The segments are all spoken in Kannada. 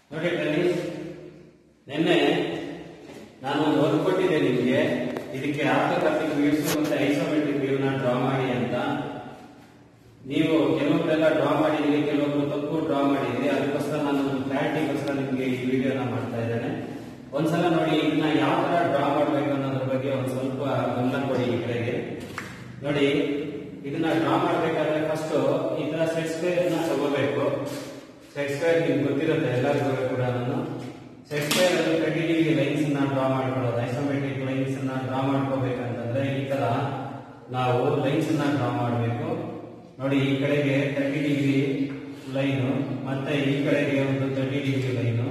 ನೋಡಿ ಟೆನ್ನಿಸ್ ನಿನ್ನೆ ನಾನು ಒಂದು ವರ್ಕ್ ಕೊಟ್ಟಿದ್ದೆ ನಿಮಗೆ ಇದಕ್ಕೆ ಆರ್ಥೋಗ್ರಾಫಿಕ್ ವ್ಯೂಸ್ ಮತ್ತೆ ಐಸೋಮೆಟ್ರಿಕ್ ವ್ಯೂನ ಡ್ರಾ ಮಾಡಿ ಅಂತ ನೀವು ಕೆಲವೊಬ್ಬರೆಲ್ಲ ಡ್ರಾ ಮಾಡಿದ್ರಿ ಕೆಲವೊಬ್ರು ತಪ್ಪು ಡ್ರಾ ಮಾಡಿದ್ರಿ ಅದಕ್ಕೋಸ್ಕರ ನಾನು ಒಂದು ಕ್ಲಾರಿಟಿಗೋಸ್ಕರ ನಿಮಗೆ ಈ ವಿಡಿಯೋನ ಮಾಡ್ತಾ ಇದ್ದೇನೆ ಒಂದ್ಸಲ ನೋಡಿ ಇದನ್ನ ಯಾವ ತರ ಡ್ರಾ ಮಾಡಬೇಕು ಅನ್ನೋದ್ರ ಬಗ್ಗೆ ಒಂದು ಸ್ವಲ್ಪ ಗಮನ ಕೊಡಿ ಈ ಕಡೆಗೆ ನೋಡಿ ಇದನ್ನ ಡ್ರಾ ಮಾಡ್ಬೇಕಾದ್ರೆ ಫಸ್ಟ್ ಈ ತರ ಸೆಟ್ ಸ್ಕ್ವೇರ್ ನ ತಗೋಬೇಕು ಸೆಟ್ ಸ್ಕ್ವೇರ್ ನಿಮ್ಗೆ ಗೊತ್ತಿರುತ್ತೆ ಎಲ್ಲರಿಗೂ ಕೂಡ ನಾನು ಸೆಟ್ ಸ್ಕ್ವೇರ್ ಅಲ್ಲಿ ಟ್ವೆಂಟಿ ಡಿಗ್ರಿ ಲೈನ್ಸ್ ನ ಡ್ರಾ ಮಾಡ್ಕೊಳ್ಳೋದು ಐಸೋಮೆಟ್ರಿಕ್ ಲೈನ್ಸ್ ನ ಡ್ರಾ ಮಾಡ್ಕೋಬೇಕಂತಂದ್ರೆ ಈ ತರ ನಾವು ಲೈನ್ಸ್ ನ ಡ್ರಾ ಮಾಡಬೇಕು ನೋಡಿ ಈ ಕಡೆಗೆ ತರ್ಟಿ ಡಿಗ್ರಿ ಲೈನು ಮತ್ತೆ ಈ ಕಡೆಗೆ ಒಂದು ತರ್ಟಿ ಡಿಗ್ರಿ ಲೈನು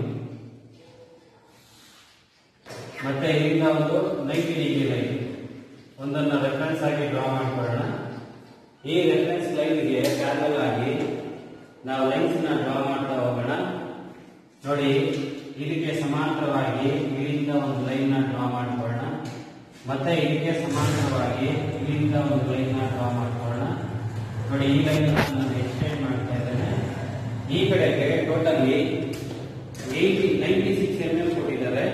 ಮತ್ತೆ ಇಲ್ಲಿಂದ ಒಂದು ನೈಂಟಿ ಡಿಗ್ರಿ ಲೈನ್ ಒಂದನ್ನ ರೆಫರೆನ್ಸ್ ಆಗಿ ಡ್ರಾ ಮಾಡ್ಕೊಳ್ಳೋಣ ಈ ರೆಫರೆನ್ಸ್ ಲೈನ್ಗೆ ಪ್ಯಾರಲ್ ಆಗಿ ನಾವು ಲೈನ್ಸ್ ನ ಡ್ರಾ ಮಾಡ್ತಾ ಹೋಗೋಣ ನೋಡಿ ಇದಕ್ಕೆ ಸಮಾಂತರವಾಗಿ ಇಲ್ಲಿಂದ ಒಂದು ಲೈನ್ ನ ಡ್ರಾ ಮಾಡ್ಕೊಳ್ಳೋಣ ಮತ್ತೆ ಇದಕ್ಕೆ ಸಮಾಂತರವಾಗಿ ಇಲ್ಲಿಂದ ಒಂದು ಲೈನ್ ನ ಡ್ರಾ ಮಾಡ್ಕೊಳ್ಳೋಣ ನೋಡಿ ಈ ಲೈನ್ ನಾನು ಎಕ್ಸ್ಟೆಂಡ್ ಮಾಡ್ತಾ ಇದ್ದೇನೆ ಈ ಕಡೆಗೆ totally eighty ninety six M M ಕೊಟ್ಟಿದ್ದಾರೆ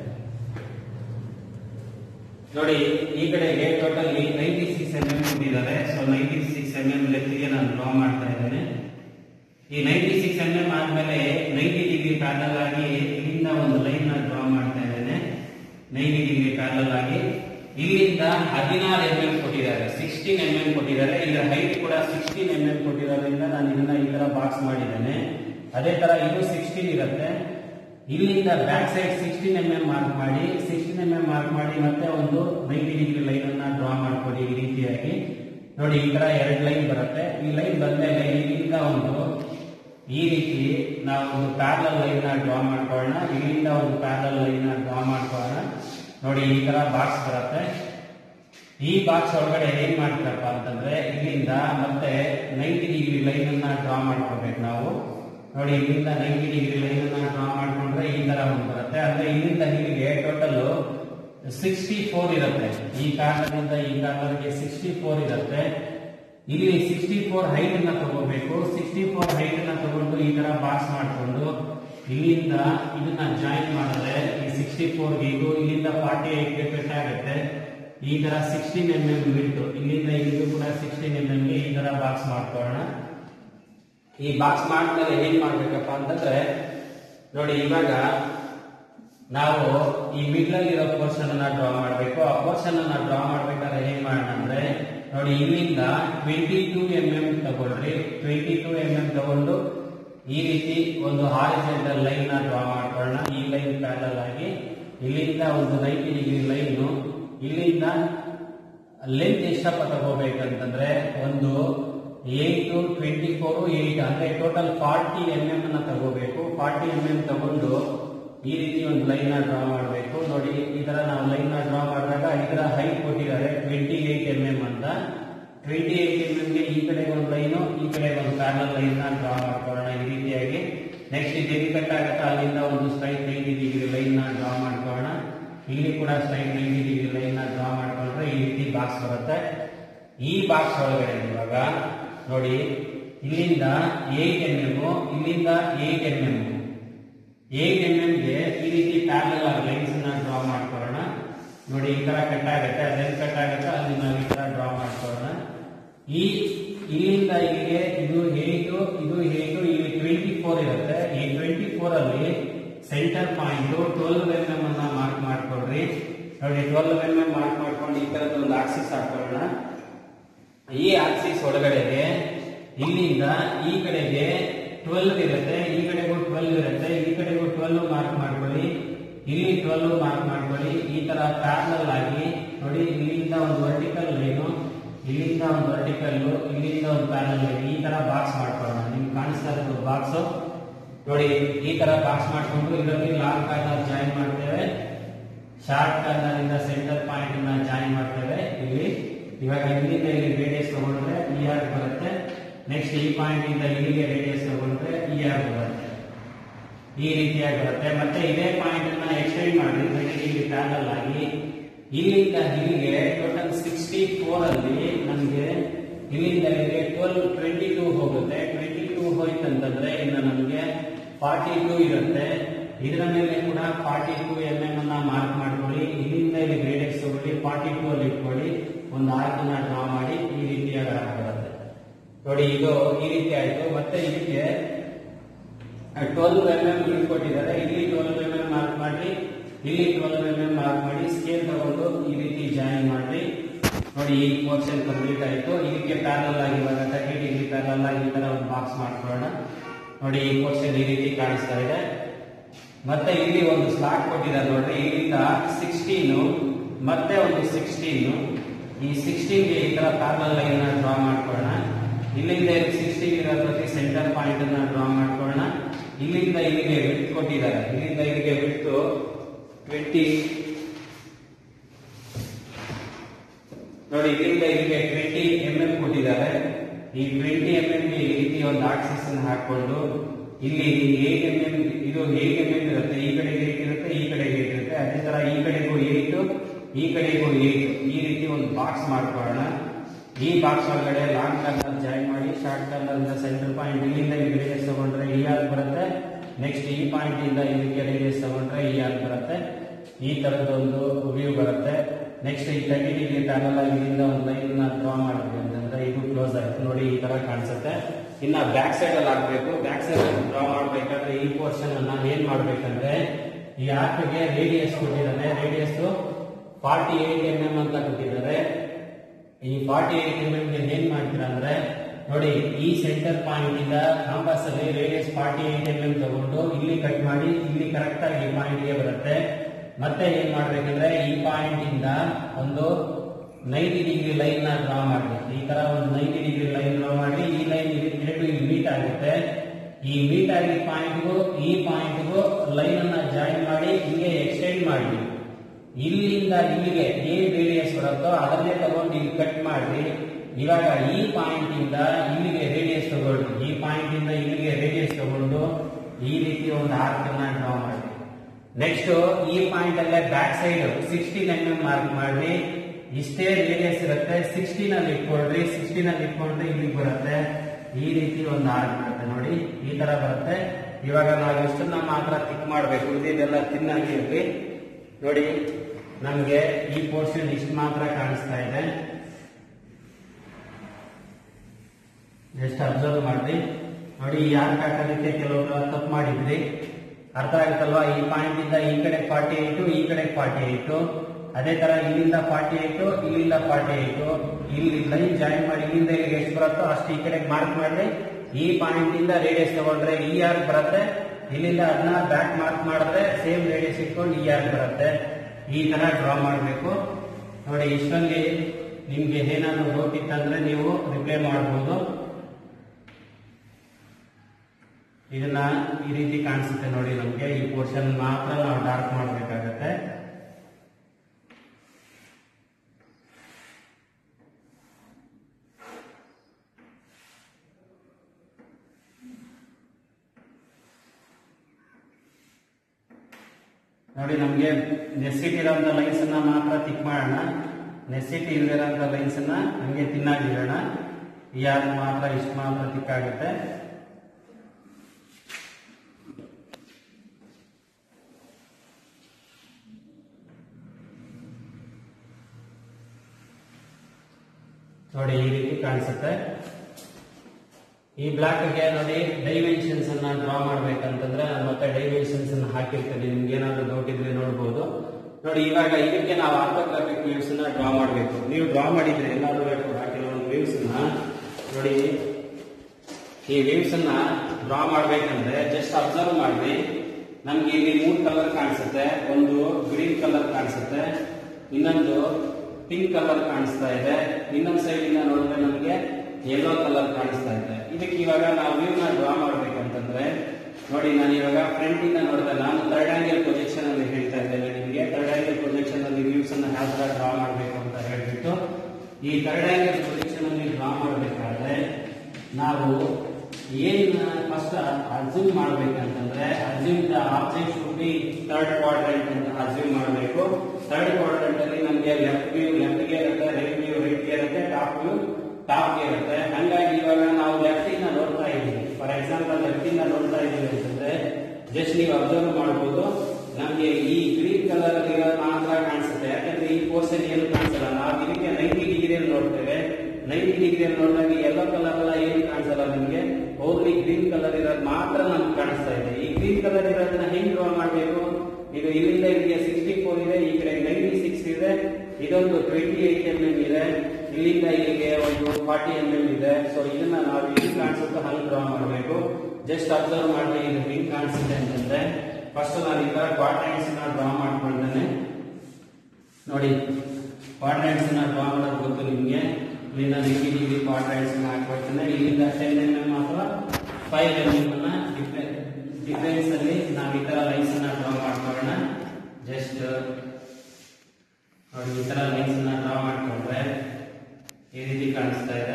ನೋಡಿ ಈ ಕಡೆಗೆ totally ninety six M M ಕೊಟ್ಟಿದ್ದಾರೆ so ninety six M M ಲೆಕ್ಕಿಗೆ ನಾನು ಡ್ರಾ ಮಾಡ್ತಾ ಇದ್ದೇನೆ ಈ ನೈಂಟಿ ಸಿಕ್ಸ್ ಎಂ ಎಂ ಆದ್ಮೇಲೆ ನೈಂಟಿ ಡಿಗ್ರಿ ಪ್ಯಾರಲ್ ಆಗಿ ಇಲ್ಲಿಂದ ಒಂದು ಲೈನ್ ನ ಡ್ರಾ ಮಾಡ್ತಾ ಇದ್ದೇನೆ ನೈಂಟಿ ಡಿಗ್ರಿ ಪ್ಯಾರಲ್ ಆಗಿ ಇಲ್ಲಿಂದ ಹದಿನಾರು ಎಂ ಎಂ ಕೊಟ್ಟಿದ್ದಾರೆ ಸಿಕ್ಸ್ಟೀನ್ ಎಂ ಎಂ ಕೊಟ್ಟಿದ್ದಾರೆ ಇದರ ಹೈಟ್ ಕೂಡ ಸಿಕ್ಸ್ಟೀನ್ ಎಂ ಎಂ ಕೊಟ್ಟಿರೋದ್ರಿಂದ ನಾನು ಇದನ್ನ ಈ ತರ ಬಾಕ್ಸ್ ಮಾಡಿದ್ದೇನೆ ಅದೇ ತರ ಇದು ಸಿಕ್ಸ್ಟೀನ್ ಇರುತ್ತೆ ಇಲ್ಲಿಂದ back side sixteen M M mark ಮಾಡಿ ಸಿಕ್ಸ್ಟೀನ್ ಎಂ ಎಂ ಮಾರ್ಕ್ ಮಾಡಿ ಮತ್ತೆ ಒಂದು ನೈಂಟಿ ಡಿಗ್ರಿ ಲೈನ್ ಅನ್ನ ಡ್ರಾ ಮಾಡ್ಕೊಡಿ ಈ ರೀತಿಯಾಗಿ ನೋಡಿ ಈ ತರ ಎರಡು ಲೈನ್ ಬರುತ್ತೆ ಈ ಲೈನ್ ಬಂದ್ಮೇಲೆ ಇಲ್ಲಿಂದ ಒಂದು ಈ ರೀತಿ ನಾವು ಒಂದು ಪ್ಯಾರಲ್ ಲೈನ್ ನ ಡ್ರಾ ಮಾಡ್ಕೊಳ್ಳೋಣ ಇಲ್ಲಿಂದ ಒಂದು ಪ್ಯಾರಲ್ ಲೈನ್ ನ ಡ್ರಾ ಮಾಡ್ಕೊಳ್ಳೋಣ ನೋಡಿ ಈ ತರ ಬಾಕ್ಸ್ ಬರುತ್ತೆ ಈ ಬಾಕ್ಸ್ ಒಳಗಡೆ ಏನ್ ಮಾಡ್ತೀರಪ್ಪ ಅಂತಂದ್ರೆ ಇಲ್ಲಿಂದ ಮತ್ತೆ ನೈಂಟಿ ಡಿಗ್ರಿ ಲೈನ್ ಅನ್ನ ಡ್ರಾ ಮಾಡ್ಕೋಬೇಕು ನಾವು ನೋಡಿ ಇಲ್ಲಿಂದ ನೈಂಟಿ ಡಿಗ್ರಿ ಲೈನ್ ಅನ್ನ ಡ್ರಾ ಮಾಡ್ಕೊಂಡ್ರೆ ಈ ತರ ಒಂದು ಬರುತ್ತೆ ಅಂದ್ರೆ ಇಲ್ಲಿಂದ ಇಲ್ಲಿಗೆ ಟೋಟಲ್ ಸಿಕ್ಸ್ಟಿ ಫೋರ್ ಇರುತ್ತೆ ಈ ಕಾರ್ನರ್ನಿಂದ ಈ ಕಾರ್ನರ್ಗೆ ಸಿಕ್ಸ್ಟಿ ಫೋರ್ ಇರುತ್ತೆ ಇಲ್ಲಿ ಸಿಕ್ಸ್ಟಿ ಫೋರ್ ಹೈಟ್ ಅನ್ನ ತಗೋಬೇಕು ಸಿಕ್ಸ್ಟಿ ಫೋರ್ ಹೈಟ್ ಅನ್ನ ತಗೊಂಡು ಈ ತರ ಬಾಕ್ಸ್ ಮಾಡಿಕೊಂಡು ಇಲ್ಲಿಂದ ಇದನ್ನ ಜಾಯಿನ್ ಮಾಡಿದ್ರೆ ಈ ಸಿಕ್ಸ್ಟಿ ಫೋರ್ ಇದು ಇಲ್ಲಿಂದ ಫಾರ್ಟಿ ಏಟ್ ಗೆ ಫಿಟ್ ಆಗುತ್ತೆ ಈ ತರ ಸಿಕ್ಸ್ಟೀನ್ ಎಂ ಎಂ ಬಿಟ್ಟು ಇಲ್ಲಿಂದ ಇಲ್ಲಿಗೂ ಕೂಡ ಸಿಕ್ಸ್ಟೀನ್ ಎಂ ಎಂ ಗೆ ಈ ತರ ಬಾಕ್ಸ್ ಮಾಡ್ಕೊಳ್ಳೋಣ ಈ ಬಾಕ್ಸ್ ಮಾಡಿದ್ಮೇಲೆ ಏನ್ ಮಾಡ್ಬೇಕಪ್ಪ ಅಂತಂದ್ರೆ ನೋಡಿ ಇವಾಗ ನಾವು ಈ ಮಿಡ್ಲ್ ಇರೋ ಪೋರ್ಷನ್ ಅನ್ನ ಡ್ರಾ ಮಾಡಬೇಕು ಆ ಪೋರ್ಷನ್ ಅನ್ನ ಡ್ರಾ ಮಾಡ್ಬೇಕಾದ್ರೆ ಏನ್ ಮಾಡೋಣ ಅಂದ್ರೆ ನೋಡಿ ಇಲ್ಲಿಂದ ಟ್ವೆಂಟಿ ಟೂ ಎಂ ಎಂ ತಗೊಳ್ರಿ ಟ್ವೆಂಟಿ ಟೂ ಎಂ ಎಂ ತಗೊಂಡು ಈ ರೀತಿ ಒಂದು ಹಾರಿಜೆಂಟಲ್ ಲೈನ್ ನ ಡ್ರಾ ಮಾಡ್ಕೊಳ್ಳೋಣ ಈ ಲೈನ್ ಪ್ಯಾರಲ್ ಆಗಿ ಇಲ್ಲಿಂದ ಒಂದು ನೈಂಟಿ ಡಿಗ್ರಿ ಲೈನು ಇಲ್ಲಿಂದ ಲೆಂತ್ ಎಷ್ಟಪ್ಪ ತಗೋಬೇಕಂತಂದ್ರೆ ಒಂದು ಏಟ್ ಟ್ವೆಂಟಿ ಫೋರ್ ಏಟ್ ಅಂದ್ರೆ ಟೋಟಲ್ ಫಾರ್ಟಿ ಎಂ ಎಂ ಅನ್ನ ತಗೋಬೇಕು ಫಾರ್ಟಿ ಎಂ ಎಂ ತಗೊಂಡು ಈ ರೀತಿ ಒಂದು ಲೈನ್ ನ ಡ್ರಾ ಮಾಡಬೇಕು ನೋಡಿ ಈ ತರ ನಾವು ಲೈನ್ ನ ಡ್ರಾ ಮಾಡಿದಾಗ ಇದರ ಹೈಟ್ ಕೊಟ್ಟಿದ್ದಾರೆ ಟ್ವೆಂಟಿ ಏಟ್ ಎಂ ಎಂ ಅಂತ ಟ್ವೆಂಟಿ ಏಟ್ ಎಂ ಎಂ ಗೆ ಈ ಕಡೆ ಒಂದು ಲೈನು ಈ ಕಡೆ ಒಂದು ಪ್ಯಾರಲ್ ಲೈನ್ ನ ಡ್ರಾ ಮಾಡ್ಕೊಳ್ಳೋಣ ಈ ರೀತಿಯಾಗಿ ನೆಕ್ಸ್ಟ್ ಇದು ಎಲ್ಲಿ ಕಟ್ ಆಗುತ್ತೆ ಅಲ್ಲಿಂದ ಒಂದು ಸ್ಟ್ರೈಟ್ ನೈಂಟಿ ಡಿಗ್ರಿ ಲೈನ್ ನ ಡ್ರಾ ಮಾಡ್ಕೊಳ್ಳೋಣ ಇಲ್ಲಿ ಕೂಡ ಸ್ಟ್ರೈಟ್ ನೈಂಟಿ ಡಿಗ್ರಿ ಲೈನ್ ನ ಡ್ರಾ ಮಾಡ್ಕೊಂಡ್ರೆ ಈ ರೀತಿ ಬಾಕ್ಸ್ ಬರುತ್ತೆ ಈ ಬಾಕ್ಸ್ ಒಳಗಡೆ ಇವಾಗ ನೋಡಿ ಇಲ್ಲಿಂದ ಏಟ್ ಎಂ ಎಂ ಇಲ್ಲಿಂದ eight M M eight M M ಗೆ ಈ ರೀತಿ ಪ್ಯಾರಲ್ ಆಗಿ ಲೈನ್ಸ್ ನ ಡ್ರಾ ಮಾಡ್ಕೊಳ್ಳೋಣ ನೋಡಿ ಈ ತರ ಕಟ್ ಆಗುತ್ತೆ ಅದೆಲ್ಲಿ ಕಟ್ ಆಗುತ್ತೆ ಅಲ್ಲಿ ನಾವು ಈ ತರ ಡ್ರಾ ಮಾಡ್ಕೊಳ್ಳೋಣ ಈ ಇಲ್ಲಿಂದ ಇಲ್ಲಿಗೆ ಇದು ಏಟು ಇದು ಏಟು ಇಲ್ಲಿ ಟ್ವೆಂಟಿ ಫೋರ್ ಇರುತ್ತೆ ಈ ಟ್ವೆಂಟಿ ಫೋರ್ ಅಲ್ಲಿ centre point twelve M M ಅನ್ನ ಮಾರ್ಕ್ ಮಾಡ್ಕೊಳ್ರಿ ನೋಡಿ ಟ್ವೆಲ್ವ್ ಎಂ ಎಂ ಮಾರ್ಕ್ ಮಾಡ್ಕೊಂಡು ಈ ತರದ ಒಂದು ಆಕ್ಸಿಸ್ ಹಾಕೊಳ್ಳೋಣ ಈ ಆಕ್ಸಿಸ್ ಒಳಗಡೆಗೆ ಇಲ್ಲಿಂದ ಈ ಕಡೆಗೆ ಟ್ವೆಲ್ವ್ ಇರುತ್ತೆ ಈ ಕಡೆಗೂ ಟ್ವೆಲ್ವ್ ಇರುತ್ತೆ ಈ ಕಡೆಗೂ ಟ್ವೆಲ್ವ್ ಮಾರ್ಕ್ ಮಾಡ್ಕೊಳ್ಳಿ ಇಲ್ಲಿ ಟ್ವೆಲ್ವ್ ಮಾರ್ಕ್ ಮಾಡ್ಕೊಳ್ಳಿ ಈ ತರ ಪ್ಯಾರಲ್ ಆಗಿ ನೋಡಿ ಇಲ್ಲಿಂದ ಒಂದು ವರ್ಟಿಕಲ್ ಲೈನು ಇಲ್ಲಿಂದ ಒಂದು ವರ್ಟಿಕಲ್ ಇಲ್ಲಿಂದ ಒಂದು ಪ್ಯಾರಲ್ ಲೈನ್ ಈ ತರ ಬಾಕ್ಸ್ ಮಾಡ್ಕೊಳ್ಳೋಣ ನಿಮ್ಗೆ ಕಾಣಿಸ್ತಾ ಇರೋದು ಬಾಕ್ಸ್ ನೋಡಿ ಈ ತರ ಬಾಕ್ಸ್ ಮಾಡ್ಕೊಂಡು ಇದರಲ್ಲಿ ಲಾಂಗ್ ಕಾರ್ನರ್ ಜಾಯಿನ್ ಮಾಡ್ತೇವೆ ಶಾರ್ಟ್ ಕಾರ್ನರ್ ಇಂದ ಸೆಂಟರ್ ಪಾಯಿಂಟ್ ನ ಜಾಯಿನ್ ಮಾಡ್ತೇವೆ ಇಲ್ಲಿ ಇವಾಗ ಇಲ್ಲಿಂದ ಇಲ್ಲಿ ರೇಡಿಯಸ್ ತಗೊಂಡ್ರೆ ಇ ಆರ್ ಬರುತ್ತೆ ನೆಕ್ಸ್ಟ್ ಈ ಪಾಯಿಂಟ್ ಇಂದ ಇಲ್ಲಿಗೆ ರೇಡಿಯಸ್ ತಗೊಂಡ್ರೆ ಇ ಆರ್ ಬರುತ್ತೆ ಈ ರೀತಿಯಾಗಿ ಬರುತ್ತೆ ಮತ್ತೆ ಇದೇ ಪಾಯಿಂಟ್ ಅನ್ನ ಎಕ್ಸ್ಟೆಂಡ್ ಮಾಡಿ ಇಲ್ಲಿ ಪ್ಯಾರಲ್ ಆಗಿ ಇಲ್ಲಿಂದ ಇಲ್ಲಿಗೆ ಟೋಟಲ್ ಸಿಕ್ಸ್ಟಿ ಫೋರ್ ಅಲ್ಲಿ ನಮಗೆ ಇಲ್ಲಿಂದ ಇಲ್ಲಿಗೆ ಟ್ವೆಲ್ ಟ್ವೆಂಟಿ ಟೂ ಹೋಗುತ್ತೆ ಟ್ವೆಂಟಿ ಟೂ ಹೋಯ್ತು ಅಂತಂದ್ರೆ ಇನ್ನು ನಮಗೆ ಫಾರ್ಟಿ ಟೂ ಇರುತ್ತೆ ಇದರ ಮೇಲೆ ಕೂಡ ಫಾರ್ಟಿ ಟೂ ಎಂ ಎಂ ಅನ್ನ ಮಾರ್ಕ್ ಮಾಡ್ಕೊಳ್ಳಿ ಇಲ್ಲಿಂದ ಇಲ್ಲಿ ಗ್ರೇಡೆಕ್ಸ್ ತಗೊಳ್ಳಿ ಫಾರ್ಟಿ ಟೂ ಅಲ್ಲಿ ಇಟ್ಕೊಳ್ಳಿ ಒಂದು ಆರ್ಕನ್ನ ಡ್ರಾ ಮಾಡಿ ಈ ರೀತಿಯಾಗಿ ಆರ್ಕ್ ಬರುತ್ತೆ ನೋಡಿ ಇದು ಈ ರೀತಿ ಆಯ್ತು ಮತ್ತೆ ಇದಕ್ಕೆ ಟ್ವೆಲ್ವ್ ಎಂ ಎಂ ಇಲ್ಲಿ ಕೊಟ್ಟಿದ್ದಾರೆ ಇಲ್ಲಿ ಟ್ವೆಲ್ವ್ ಎಂ ಎಂ ಮಾರ್ಕ್ ಮಾಡಿ ಇಲ್ಲಿ ಟ್ವೆಲ್ವ್ ಎಂ ಎಂ ಮಾರ್ಕ್ ಮಾಡಿ ಸ್ಕೇಲ್ ತಗೊಂಡು ಈ ರೀತಿ ಜಾಯಿನ್ ಮಾಡಿ ನೋಡಿ ಈ ಪೋರ್ಷನ್ ಕಂಪ್ಲೀಟ್ ಆಯ್ತು ಇದಕ್ಕೆ ಪ್ಯಾರಲ್ ಆಗಿ ಇವಾಗ ತರ್ಟಿ ಡಿಗ್ರಿ ಪ್ಯಾರಲ್ ಆಗಿ ಈ ತರ ಒಂದು ಬಾಕ್ಸ್ ಮಾಡ್ಕೊಳ್ಳೋಣ ನೋಡಿ ಈ ಪೋರ್ಷನ್ ಈ ರೀತಿ ಕಾಣಿಸ್ತಾ ಇದೆ ಮತ್ತೆ ಇಲ್ಲಿ ಒಂದು ಸ್ಲಾಟ್ ಕೊಟ್ಟಿದ್ದಾರೆ ನೋಡ್ರಿ ಇಲ್ಲಿಂದ ಸಿಕ್ಸ್ಟೀನು ಮತ್ತೆ ಒಂದು ಸಿಕ್ಸ್ಟೀನು ಈ ಸಿಕ್ಸ್ಟೀನ್ಗೆ ಈ ತರ ಪ್ಯಾರಲ್ ಲೈನ್ ಡ್ರಾ ಮಾಡ್ಕೊಳ್ಳೋಣ ಇಲ್ಲಿಂದ ಸಿಕ್ಸ್ಟೀನ್ ಇರೋ ಪ್ರತಿ ಸೆಂಟರ್ ಪಾಯಿಂಟ್ ಅನ್ನ ಡ್ರಾ ಮಾಡ್ಕೊಳ್ಳೋಣ ಇಲ್ಲಿಂದ ಇಲ್ಲಿಗೆ ವಿಡ್ತ್ ಕೊಟ್ಟಿದ್ದಾರೆ ಇಲ್ಲಿಂದ ಇಲ್ಲಿಗೆ ವಿಡ್ತು ಟ್ವೆಂಟಿ ನೋಡಿ ಇಲ್ಲಿಂದ ಇಲ್ಲಿಗೆ ಟ್ವೆಂಟಿ ಎಂ ಎಂ ಕೊಟ್ಟಿದ್ದಾರೆ ಈ ಟ್ವೆಂಟಿ ಎಂ ಎಂ ಗೆ ಈ ರೀತಿ ಒಂದು ಆಕ್ಸಿಸ್ ಅನ್ನು ಹಾಕೊಂಡು ಇಲ್ಲಿ ಏಟ್ ಎಂ ಎಂ ಇದು ಏಟ್ ಎಂ ಎಂ ಇರುತ್ತೆ ಈ ಕಡೆಗೆ ಏಟ್ ಇರುತ್ತೆ ಈ ಕಡೆಗೆ ಏಟ್ ಇರುತ್ತೆ ಅದೇ ತರ ಈ ಕಡೆಗೂ ಏಟು ಈ ಕಡೆಗೂ ಏಟು ಈ ರೀತಿ ಒಂದು ಬಾಕ್ಸ್ ಮಾಡ್ಕೊಳ್ಳೋಣ ಈ ಬಾಕ್ಸ್ ಒಳಗಡೆ ಲಾಂಗ್ ಕಾರ್ನರ್ ಜಾಯಿನ್ ಮಾಡಿ ಶಾರ್ಟ್ ಕಾರ್ನರ್ ಸೆಂಟರ್ ಪಾಯಿಂಟ್ ಇಲ್ಲಿಂದ ಇಲ್ಲಿ ರೇಡಿಯಸ್ ತಗೊಂಡ್ರೆ ಈ ಆರ್ ಬರುತ್ತೆ ನೆಕ್ಸ್ಟ್ ಈ ಪಾಯಿಂಟ್ ಇಂದ ಇಲ್ಲಿಗೆ ರೇಡಿಯಸ್ ತಗೊಂಡ್ರೆ ಈ ಆರ್ ಬರುತ್ತೆ ಈ ತರದೊಂದು ವ್ಯೂ ಬರುತ್ತೆ ನೆಕ್ಸ್ಟ್ ಈ ತರ್ಟಿ ಡಿಗ್ರಿ ಪ್ಯಾನಲ್ ಆಗಿ ಇಲ್ಲಿಂದ ಒಂದು ಲೈನ್ ನ ಡ್ರಾ ಮಾಡಿದ್ವಿ ಅಂತಂದ್ರೆ ಇದು ಕ್ಲೋಸ್ ಆಯ್ತು ನೋಡಿ ಈ ತರ ಕಾಣಿಸುತ್ತೆ ಇನ್ನ ಬ್ಯಾಕ್ ಸೈಡ್ ಅಲ್ಲಿ ಹಾಕ್ಬೇಕು ಬ್ಯಾಕ್ ಸೈಡ್ ಅಲ್ಲಿ ಡ್ರಾ ಮಾಡ್ಬೇಕಾದ್ರೆ ಈ ಪೋರ್ಷನ್ ಅನ್ನ ಏನ್ ಮಾಡ್ಬೇಕಂದ್ರೆ ಈ ಆರ್ಕ್ಗೆ ರೇಡಿಯಸ್ ಕೊಟ್ಟಿದ್ದಾರೆ radius forty eight M M ಅಂತ ಕೊಟ್ಟಿದ್ದಾರೆ ಈ ಫಾರ್ಟಿ ಏಟ್ ಎಂ ಎಂ ಏನ್ ಮಾಡ್ತೀರಾ ಅಂದ್ರೆ ನೋಡಿ ಈ ಸೆಂಟರ್ ಪಾಯಿಂಟ್ ಇಂದ ಕಾಂಪಾಸ್ ಅಲ್ಲಿ radius forty eight M M ತಗೊಂಡು ಇಲ್ಲಿ ಕಟ್ ಮಾಡಿ ಇಲ್ಲಿ ಕರೆಕ್ಟ್ ಆಗಿ ಪಾಯಿಂಟ್ ಗೆ ಬರುತ್ತೆ ಮತ್ತೆ ಏನ್ ಮಾಡ್ಬೇಕಂದ್ರೆ ಈ ಪಾಯಿಂಟ್ ಇಂದ ಒಂದು ನೈಂಟಿ ಡಿಗ್ರಿ ಲೈನ್ ನ ಡ್ರಾ ಮಾಡಬೇಕು ಈ ತರ ಒಂದು ನೈಂಟಿ ಡಿಗ್ರಿ ಲೈನ್ ಡ್ರಾ ಮಾಡಿ ಈ ಲೈನ್ ಎರಡು ಇಲ್ಲಿ ಮೀಟ್ ಆಗುತ್ತೆ ಈ ಮೀಟ್ ಆಗಿ ಪಾಯಿಂಟ್ಗೂ ಈ ಪಾಯಿಂಟ್ಗೂ ಲೈನ್ ಅನ್ನ ಜಾಯಿನ್ ಮಾಡಿ ಹಿಂಗೆ ಎಕ್ಸ್ಟೆಂಡ್ ಮಾಡಿ ಇಲ್ಲಿಂದ ಇಲ್ಲಿಗೆ ಏನ್ ರೇಡಿಯಸ್ ಬರುತ್ತೋ ಅದನ್ನೇ ತಗೊಂಡು ಇಲ್ಲಿ ಕಟ್ ಮಾಡಿ ಇವಾಗ ಈ ಪಾಯಿಂಟ್ ಇಂದ ಇಲ್ಲಿಗೆ ರೇಡಿಯಸ್ ತಗೊಳ್ಳಿ ಈ ಪಾಯಿಂಟ್ ಇಂದ ಇಲ್ಲಿಗೆ ರೇಡಿಯಸ್ ತಗೊಂಡು ಈ ರೀತಿ ಒಂದು ಆರ್ಕ್ ಅನ್ನ ಡ್ರಾ ಮಾಡಿ ನೆಕ್ಸ್ಟ್ ಈ ಪಾಯಿಂಟ್ ಅಲ್ಲೇ back side sixteen M M mark ಮಾಡಿ ಇಷ್ಟೇ ರೇಡಿಯಸ್ ಇರುತ್ತೆ ಸಿಕ್ಸ್ಟೀನ್ ಅಲ್ಲಿ ಇಟ್ಕೊಳ್ರಿ ಸಿಕ್ಸ್ಟೀನ್ ಅಲ್ಲಿ ಇಟ್ಕೊಂಡ್ರೆ ಇಲ್ಲಿಗೆ ಬರುತ್ತೆ ಈ ರೀತಿ ಒಂದು ಆರ್ಕ್ ಬರುತ್ತೆ ನೋಡಿ ಈ ತರ ಬರುತ್ತೆ ಇವಾಗ ನಾವು ಇಷ್ಟನ್ನ ಮಾತ್ರ ತಿಕ್ ಮಾಡಬೇಕು ಇದೆಲ್ಲ ತಿನ್ನಾಗಿ ಇರ್ಲಿ ನೋಡಿ ನಮ್ಗೆ ಈ ಪೋರ್ಷನ್ ಇಷ್ಟು ಮಾತ್ರ ಕಾಣಿಸ್ತಾ ಇದೆ ಜಸ್ಟ್ ಅಬ್ಸರ್ವ್ ಮಾಡಿ ನೋಡಿ ಈ ಆರ್ಕ್ ಹಾಕೋದಕ್ಕೆ ಕೆಲವರು ತಪ್ಪು ಮಾಡಿದ್ರಿ ಅರ್ಥ ಆಗುತ್ತಲ್ವಾ ಈ ಪಾಯಿಂಟ್ ಇಂದ ಈ ಕಡೆ ಫಾರ್ಟಿ ಏಟು ಈ ಕಡೆ ಫಾರ್ಟಿ ಏಟು ಅದೇ ತರ ಇಲ್ಲಿಂದ ಫಾರ್ಟಿ ಏಟು ಇಲ್ಲಿಂದ ಫಾರ್ಟಿ ಏಟು ಇಲ್ಲಿ ಲೈನ್ ಜಾಯಿನ್ ಮಾಡಿ ಇಲ್ಲಿಂದ ಇಲ್ಲಿಗೆ ಎಷ್ಟು ಬರುತ್ತೋ ಅಷ್ಟು ಈ ಕಡೆ ಮಾರ್ಕ್ ಮಾಡಿ ಈ ಪಾಯಿಂಟ್ ಇಂದ ರೇಡಿಯಸ್ ತಗೊಂಡ್ರೆ ಈ ಆರ್ಕ್ ಬರುತ್ತೆ ಇಲ್ಲಿಂದ ಅದನ್ನ ಬ್ಯಾಕ್ ಮಾರ್ಕ್ ಮಾಡಿದ್ರೆ ಸೇಮ್ ರೇಡಿಯಸ್ ಇಟ್ಕೊಂಡು ಈ ಆರ್ಕ್ ಬರುತ್ತೆ ಈ ತರ ಡ್ರಾ ಮಾಡಬೇಕು ನೋಡಿ ಇಷ್ಟರಲ್ಲಿ ನಿಮ್ಗೆ ಏನಾದ್ರು ಡೌಟ್ ಇತ್ತಂದ್ರೆ ನೀವು ರಿಪ್ಲೈ ಮಾಡಬಹುದು ಇದನ್ನ ಈ ರೀತಿ ಕಾಣಿಸುತ್ತೆ ನೋಡಿ ನಮ್ಗೆ ಈ ಪೋರ್ಷನ್ ಮಾತ್ರ ನಾವು ಡಾರ್ಕ್ ಮಾಡಬೇಕಾಗತ್ತೆ ನೋಡಿ ನಮ್ಗೆ ನೆಸಿಟಿ ಇರೋಂಥ ಲೈನ್ಸ್ ಅನ್ನ ಮಾತ್ರ ತಿಕ್ ಮಾಡೋಣ ನೆಸಿಟಿ ಇಲ್ದಿರೋಂಥ ಲೈನ್ಸ್ ಅನ್ನ ಹಂಗೆ ತಿನ್ನಾಗಿರೋಣ ಈ ಆರ್ ಮಾತ್ರ ಇಷ್ಟು ಮಾತ್ರ ತಿಕ್ಕಾಗುತ್ತೆ ನೋಡಿ ಈ ರೀತಿ ಕಾಣಿಸುತ್ತೆ ಈ ಬ್ಲಾಕ್ ಗೆ ನೋಡಿ ಡೈಮೆನ್ಷನ್ಸ್ ಅನ್ನ ಡ್ರಾ ಮಾಡ್ಬೇಕಂತಂದ್ರೆ ನಾನು ಮತ್ತೆ ಡೈಮೆನ್ಷನ್ಸ್ ಅನ್ನ ಹಾಕಿರ್ತೀನಿ ನಿಮ್ಗೆ ಏನಾದ್ರು ಡೌಟ್ ಇದ್ರೆ ನೋಡ್ಬೋದು ನೋಡಿ ಇವಾಗ ಇದಕ್ಕೆ ನಾವು ಆರ್ಥೋಗ್ರಾಫಿಕ್ ವ್ಯೂಸ್ ಅನ್ನ ಡ್ರಾ ಮಾಡಬೇಕು ನೀವು ಡ್ರಾ ಮಾಡಿದ್ರೆ ಎಲ್ಲಾದ್ರೂ ಕೂಡ ಕೆಲವೊಂದು ವ್ಯೂಸ್ ಅನ್ನ ನೋಡಿ ಈ ವ್ಯೂಸ್ ಅನ್ನ ಡ್ರಾ ಮಾಡ್ಬೇಕಂದ್ರೆ ಜಸ್ಟ್ ಅಬ್ಸರ್ವ್ ಮಾಡಿ ನಮ್ಗೆ ಇಲ್ಲಿ ಮೂರು ಕಲರ್ ಕಾಣಿಸುತ್ತೆ ಒಂದು ಗ್ರೀನ್ ಕಲರ್ ಕಾಣಿಸುತ್ತೆ ಇನ್ನೊಂದು ಪಿಂಕ್ ಕಲರ್ ಕಾಣಿಸ್ತಾ ಇದೆ ಇನ್ನೊಂದು ಸೈಡ್ ಇಂದ ನೋಡಿದ್ರೆ ನಮಗೆ ಯೆಲ್ಲೋ ಕಲರ್ ಕಾಣಿಸ್ತಾ ಇದೆ ಇದಕ್ಕೆ ಇವಾಗ ನಾವು ವ್ಯೂ ನ ಡ್ರಾ ಮಾಡ್ಬೇಕಂತಂದ್ರೆ ನೋಡಿ ನಾನು ಇವಾಗ ಫ್ರಂಟ್ ಇಂದ ನೋಡಿದೆ ನಾನು ಥರ್ಡ್ ಆಂಗಲ್ ಪ್ರೊಜೆಕ್ಷನ್ ಅಲ್ಲಿ ಹೇಳ್ತಾ ಇದ್ದೇನೆ ನಿಮಗೆ ಥರ್ಡ್ ಆಂಗಲ್ ಪ್ರೊಜೆಕ್ಷನ್ ಅಲ್ಲಿ ವ್ಯೂಸ್ ಅನ್ನ ಯಾವ ತರ ಡ್ರಾ ಮಾಡಬೇಕು ಅಂತ ಹೇಳ್ಬಿಟ್ಟು ಈ ಥರ್ಡ್ ಆಂಗಲ್ ಪ್ರೊಜೆಕ್ಷನ್ ಅಲ್ಲಿ ಡ್ರಾ ಮಾಡಬೇಕಾದ್ರೆ ನಾವು ಏನ್ ಫಸ್ಟ್ ಅಸ್ಯೂಮ್ ಮಾಡ್ಬೇಕಂತಂದ್ರೆ assume the object should be third quadrant ಅಂತ ಅಸ್ಯೂಮ್ ಮಾಡಬೇಕು ಥರ್ಡ್ ಕ್ವಾಡ್ರೆಂಟ್ ಅಲ್ಲಿ ನಮಗೆ ಲೆಫ್ಟ್ ವ್ಯೂ ಲೆಫ್ಟ್ ಗೆ ಇರುತ್ತೆ ರೈಟ್ ವ್ಯೂ ರೈಟ್ ಗೆ ಇರುತ್ತೆ ಟಾಪ್ ವ್ಯೂ ಟಾಪ್ ಗೆ ಇರುತ್ತೆ ಹಂಗಾಗಿ ಇವಾಗ ನಾವು ಲೆಫ್ಟ್ ಇಂದ ನೋಡ್ತಾ ಇದ್ದೀವಿ ಫಾರ್ ಎಕ್ಸಾಂಪಲ್ ಲೆಫ್ಟ್ ಇಂದ ನೋಡ್ತಾ ಇದ್ದೀವಿ ಅಂತಂದ್ರೆ ಜಸ್ಟ್ ನೀವು ಅಬ್ಸರ್ವ್ ಮಾಡಬಹುದು ನಮಗೆ ಈ ಗ್ರೀನ್ ಕಲರ್ ಇರೋದು ಮಾತ್ರ ಕಾಣಿಸುತ್ತೆ ಯಾಕಂದ್ರೆ ಈ ಪೋರ್ಷನ್ ಏನು ಕಾಣಿಸಲ್ಲ ನಾವು ಇದಕ್ಕೆ ನೈಂಟಿ ಡಿಗ್ರಿಯಲ್ಲಿ ನೋಡ್ತೇವೆ ನೈಂಟಿ ಡಿಗ್ರಿಯಲ್ಲಿ ನೋಡಿದಾಗ ಯೆಲ್ಲೋ ಕಲರ್ ಎಲ್ಲ ಏನು ಕಾಣಿಸಲ್ಲ ನಿಮಗೆ ಓನ್ಲಿ ಗ್ರೀನ್ ಕಲರ್ ಇರೋದು ಮಾತ್ರ ನಮ್ಗೆ ಕಾಣಿಸ್ತಾ ಇದೆ ಈ ಗ್ರೀನ್ ಕಲರ್ ಇರೋದನ್ನ ಹೆಂಗ್ ಡ್ರಾ ಮಾಡಬೇಕು ಇದು ಇಲ್ಲಿಂದ ಇಲ್ಲಿಗೆ ಸಿಕ್ಸ್ಟಿ ಫೋರ್ ಇದೆ ಈ ಕಡೆ ನೈಂಟಿ ಸಿಕ್ಸ್ ಇದೆ ಇದೊಂದು ಟ್ವೆಂಟಿ ಏಟ್ ಎಂ ಎಂ ಇದೆ ಇಲ್ಲಿಂದ ಇಲ್ಲಿಗೆ ಒಂದು ಫಾರ್ಟಿ ಎಂ ಎಂ ಇದೆ ಸೊ ಇದನ್ನ ನಾವು ಹೆಂಗ್ ಕಾಣಿಸುತ್ತೋ ಹಂಗೆ ಡ್ರಾ ಮಾಡಬೇಕು ಜಸ್ಟ್ ಅಬ್ಸರ್ವ್ ಮಾಡಿ ಇದು ಹೆಂಗ್ ಕಾಣಿಸುತ್ತೆ ಅಂತಂದ್ರೆ ಫಸ್ಟ್ ನಾನು ಈ ತರ ಕ್ವಾಡ್ರೆಂಟ್ಸ್ ನ ಡ್ರಾ ಮಾಡ್ಕೊಳ್ತೇನೆ ನೋಡಿ ಕ್ವಾಡ್ರೆಂಟ್ಸ್ ನ ಡ್ರಾ ಮಾಡೋದು ಗೊತ್ತು ನಿಮ್ಗೆ ಇಲ್ಲಿಂದ ನೈಂಟಿ ಡಿಗ್ರಿ ಕ್ವಾಡ್ರೆಂಟ್ಸ್ ನ ಹಾಕೊಳ್ತೇನೆ ಇಲ್ಲಿಂದ ಟೆನ್ ಎಂ ಎಂ ಅಥವಾ ಫೈವ್ ಎಂ ಎಂ ಅನ್ನ ಡಿಫರೆನ್ಸ್ ಅಲ್ಲಿ ನಾವು ಈ ತರ ಲೈನ್ಸ್ ಅನ್ನ ಡ್ರಾ ಮಾಡ್ಕೊಳ್ಳೋಣ ಜಸ್ಟ್ ನೋಡಿ ಈ ತರ ಲೈನ್ಸ್ ಅನ್ನ ಡ್ರಾ ಮಾಡ್ಕೊಂಡ್ರೆ ಈ ರೀತಿ ಕಾಣಿಸ್ತಾ ಇದೆ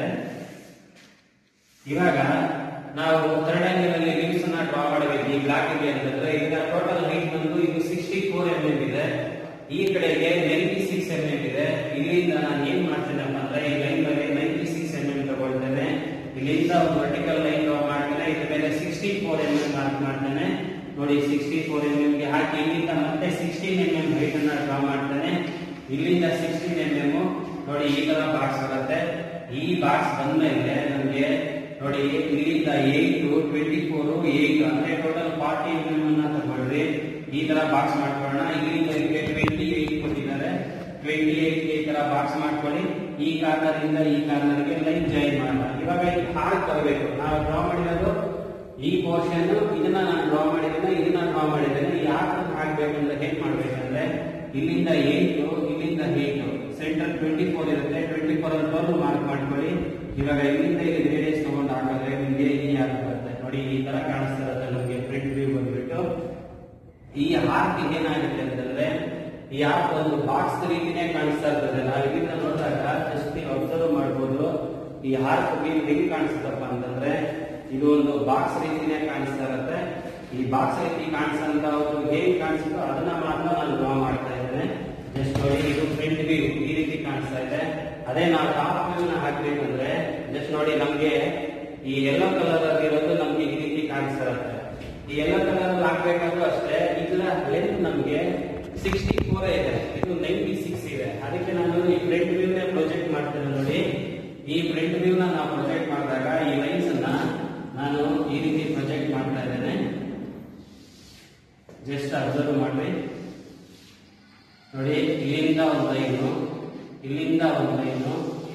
ಇವಾಗ ನಾವು ಥರ್ಡ್ ಆಂಗಲ್ ಅಲ್ಲಿ ಲಿಮ್ಸ್ ಅನ್ನ ಡ್ರಾ ಮಾಡಬೇಕು ಈ ಬ್ಲಾಕ್ ಇದೆ ಅಂತಂದ್ರೆ ಈಗ ಟೋಟಲ್ ಹೈಟ್ ಬಂದು ಇದು ಸಿಕ್ಸ್ಟಿ ಫೋರ್ ಎಂ ಎಂ ಇದೆ ಈ ಕಡೆಗೆ ನೈಂಟಿ ಸಿಕ್ಸ್ ಎಂ ಎಂ ಇದೆ ಇಲ್ಲಿಂದ ನಾನು ಏನ್ ಮಾಡ್ತೇನಪ್ಪ ಅಂದ್ರೆ ಈ ಲೈನ್ ಮೇಲೆ ನೈಂಟಿ ಸಿಕ್ಸ್ ಎಂ ಎಂ ತಗೊಳ್ತೇನೆ ಇಲ್ಲಿಂದ ಒಂದು ವರ್ಟಿಕಲ್ ಲೈನ್ ಡ್ರಾ ಮಾಡ್ತೇನೆ ಇದ್ರ ಮೇಲೆ sixty four M M mark ಮಾಡ್ತೇನೆ ನೋಡಿ ಸಿಕ್ಸ್ಟಿ ಫೋರ್ ಎಂ ಎಂ ಗೆ ಹಾಕಿ ಇಲ್ಲಿಂದ ಮತ್ತೆ ಸಿಕ್ಸ್ಟೀನ್ ಎಂ ಎಂ ಹೈಟ್ ಅನ್ನ ಡ್ರಾ ಮಾಡ್ತೇನೆ ಇಲ್ಲಿಂದ ಸಿಕ್ಸ್ಟೀನ್ ಎಂ ಎಂ ನೋಡಿ ಈ ತರ ಬಾಕ್ಸ್ ಬರುತ್ತೆ ಈ ಬಾಕ್ಸ್ ಬಂದ್ಮೇಲೆ ನಮಗೆ ನೋಡಿ ಇಲ್ಲಿಂದ ಏಟ್ ಟ್ವೆಂಟಿ ಫೋರ್ ಏಟ್ ಅಂದ್ರೆ ಟೋಟಲ್ ಫಾರ್ಟಿ ಎಂ ಎಂ ಅನ್ನ ತಗೊಳ್ರಿ ಈ ತರ ಬಾಕ್ಸ್ ಮಾಡ್ಕೊಳ್ಳೋಣ ಇಲ್ಲಿಂದ ಇಲ್ಲಿಗೆ ಟ್ವೆಂಟಿ ಏಟ್ ಕೊಟ್ಟಿದ್ದಾರೆ ಟ್ವೆಂಟಿ ಏಟ್ ಈ ತರ ಬಾಕ್ಸ್ ಮಾಡ್ಕೊಳ್ಳಿ ಈ ಕಾರ್ನರ್ ಇಂದ ಈ ಕಾರ್ನರ್ ಗೆ ಲೈನ್ ಜಾಯಿನ್ ಮಾಡೋಣ ಇವಾಗ ಇದು ಹಾರ್ಟ್ ಬರಬೇಕು ನಾವು ಡ್ರಾ ಮಾಡಿರೋದು ಈ ಪೋರ್ಷನ್ ಇದನ್ನ ನಾನು ಡ್ರಾ ಮಾಡಿದ್ದೇನೆ ಇದನ್ನ ಡ್ರಾ ಮಾಡಿದ್ದೇನೆ ಈ ಆರ್ಟ್ ಹಾಕ್ಬೇಕು ಅಂದ್ರೆ ಹೇಗ್ ಮಾಡ್ಬೇಕಂದ್ರೆ ಇಲ್ಲಿಂದ ಏಟು ಇಲ್ಲಿಂದ ಏಟು ಸೆಂಟರ್ ಟ್ವೆಂಟಿ ಫೋರ್ ಇರುತ್ತೆ ಟ್ವೆಂಟಿ ಫೋರ್ ಅಲ್ಲಿ ಟ್ವೆಲ್ ಮಾರ್ಕ್ ಮಾಡ್ಕೊಳ್ಳಿ ಇವಾಗ ಇಲ್ಲಿಂದ ಇಲ್ಲಿ ರೇಡಿಯಸ್ ತಗೊಂಡು ಹಾಕಿದ್ರೆ ನಿಮ್ಗೆ ಈ ಆರ್ಟ್ ಬರುತ್ತೆ ನೋಡಿ ಈ ತರ ಕಾಣಿಸ್ತಾ ಇರುತ್ತೆ ನಮಗೆ ಫ್ರಂಟ್ ವ್ಯೂ ಬಂದ್ಬಿಟ್ಟು ಈ ಆರ್ಕ್ ಏನಾಗುತ್ತೆ ಅಂತಂದ್ರೆ ಈ ಆರ್ಕ್ ಒಂದು ಬಾಕ್ಸ್ ರೀತಿನೇ ಕಾಣಿಸ್ತಾ ಇರ್ತದೆ ನಾವು ಇಲ್ಲಿಂದ ನೋಡಿದಾಗ ಜಸ್ಟ್ ನೀವು ಅಬ್ಸರ್ವ್ ಮಾಡ್ಬೋದು ಈ ಆರ್ಕ್ ವ್ಯೂ ಹೆಂಗ್ ಕಾಣಿಸ್ತಪ್ಪ ಅಂತಂದ್ರೆ ಇದು ಒಂದು ಬಾಕ್ಸ್ ರೀತಿನೇ ಕಾಣಿಸ್ತಾ ಇರುತ್ತೆ ಈ ಬಾಕ್ಸ್ ರೀತಿ ಕಾಣಿಸಂತ ಒಂದು ಹೇಗ್ ಕಾಣಿಸುತ್ತೋ ಅದನ್ನ ಮಾತ್ರ ನಾನು ಡ್ರಾ ಮಾಡ್ತಾ ಇದ್ದೇನೆ ಜಸ್ಟ್ ನೋಡಿ ಇದು ಫ್ರಂಟ್ ವ್ಯೂ ಈ ರೀತಿ ಕಾಣಿಸ್ತಾ ಇದೆ ಅದೇ ನಾವು ಟಾಪ್ ವ್ಯೂ ನ ಹಾಕ್ಬೇಕಂದ್ರೆ ಜಸ್ಟ್ ನೋಡಿ ನಮ್ಗೆ ಈ ಯೆಲ್ಲೋ ಕಲರ್ ಅಲ್ಲಿ ಇರೋದು ನಮ್ಗೆ ಈ ರೀತಿ ಕಾಣಿಸ್ತಾ ಇರುತ್ತೆ ಈ ಯೆಲ್ಲೋ ಕಲರ್ ಅಲ್ಲಿ ಹಾಕ್ಬೇಕಾದ್ರೂ ಅಷ್ಟೇ ಇದರ ಲೆಂತ್ ನಮ್ಗೆ ಸಿಕ್ಸ್ಟಿ ಫೋರ್ ಇದೆ ಇದು ನೈಂಟಿ ಸಿಕ್ಸ್ ಇದೆ ಅದಕ್ಕೆ ನಾನು ಈ ಫ್ರಂಟ್ ವ್ಯೂ ನ ಪ್ರೊಜೆಕ್ಟ್ ಮಾಡ್ತೇನೆ ನೋಡಿ ಈ ಫ್ರಂಟ್ ವ್ಯೂ ನ ನಾವು ಪ್ರೊಜೆಕ್ಟ್ ಮಾಡಿದಾಗ ಈ ಲೈನ್ಸ್ ಅನ್ನ ನಾನು ಈ ರೀತಿ ಪ್ರೊಜೆಕ್ಟ್ ಮಾಡ್ತಾ ಇದ್ದೇನೆ ಜಸ್ಟ್ ಅಬ್ಸರ್ವ್ ಮಾಡ್ರಿ ನೋಡಿ ಇಲ್ಲಿಂದ ಒಂದು ಲೈನು ಇಲ್ಲಿಂದ ಒಂದು ಲೈನು